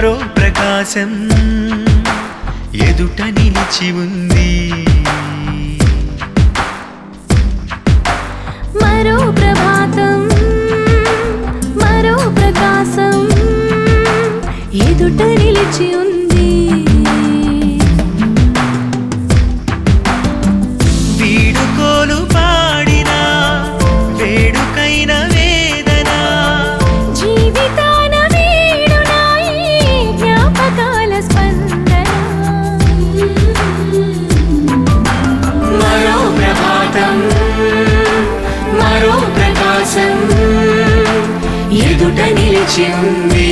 మరో ప్రకాశం ఎదుట నిలిచి ఉంది మరో ప్రభాతం మరో ప్రకాశం ఎదుట నిలిచి ఉంది వీడుకోలు పాడిన వేడుకైన వేదన జీవితాన వీడునాయి జ్ఞాపకాల స్పందన మరో ప్రభాతం మరో ప్రకాశం ఎదుట నిలిచి ఉంది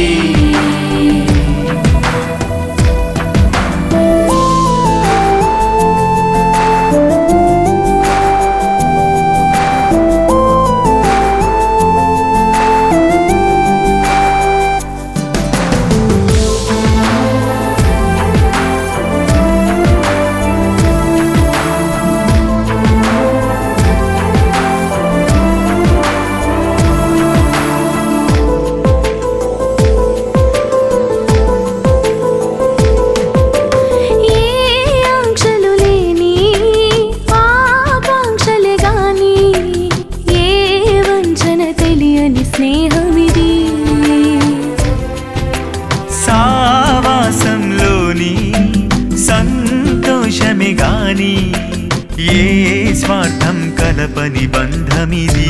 ఏ ఆంక్షలు లేని ఆకాంక్షలే గాని ఏ వంచన తెలియని స్నేహమిది సావాసంలోని సంతోషమే గాని ఏ స్వార్థం కలపని బంధమిది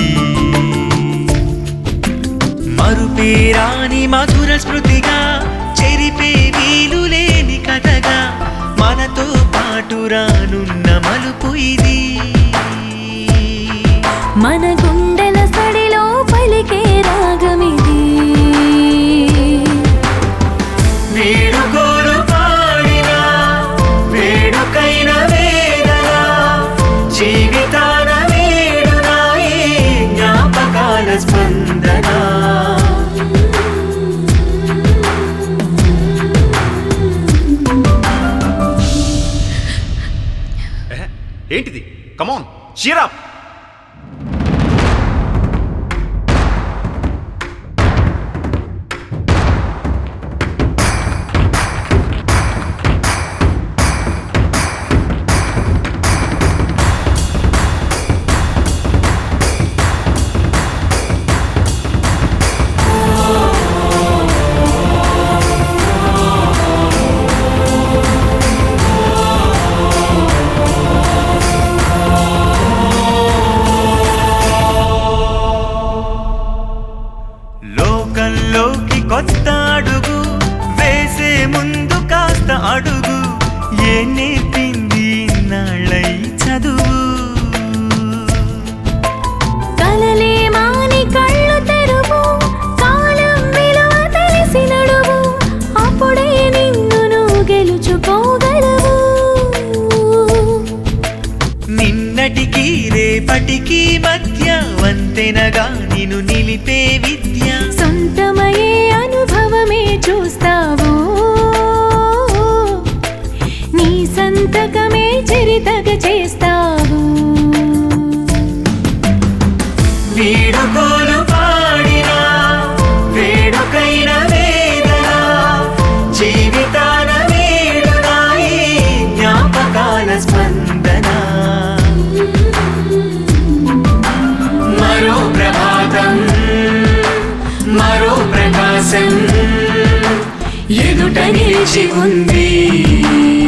మరుపేరాని మధుర స్మృతిగా చెరిపే వీలు లేని కథగా మనతో పాటు రానున్న మలుపు ఇది మన గుండెల సడిలో పలికే రాగమిది వేడుకోలు పాడిన వేడుకైన వేదన జీవితాన వేడునాయి జ్ఞాపకాల స్పందన ఎహె, ఏంటిది కమాన్ చీరప్ లోకంలోకి కొత్త అడుగు వేసే ముందు కాస్త అడుగు ఏ నేర్పింది నాళ్ళై చదువు కలలే మాని కళ్ళు తెరువు కాలం విలువ తెలిసి నడువు అప్పుడే నిన్ను నువ్వు గెలుచుకోగలవు నిన్నటికి రేపటికి మధ్య వంతెనగా నిన్ను నిలిపే విద్య సొంతమయ్యే అనుభవమే చూస్తావు నీ సంతకమే చరితగ చేస్తావు వీడుకోలు పాడిన వేడుకైన వేదన జీవితాన వేడునాయి జ్ఞాపకాల స్పందన మరో ప్రభాతం మరో ప్రకాశం ఎదుట నిలిచి ఉంది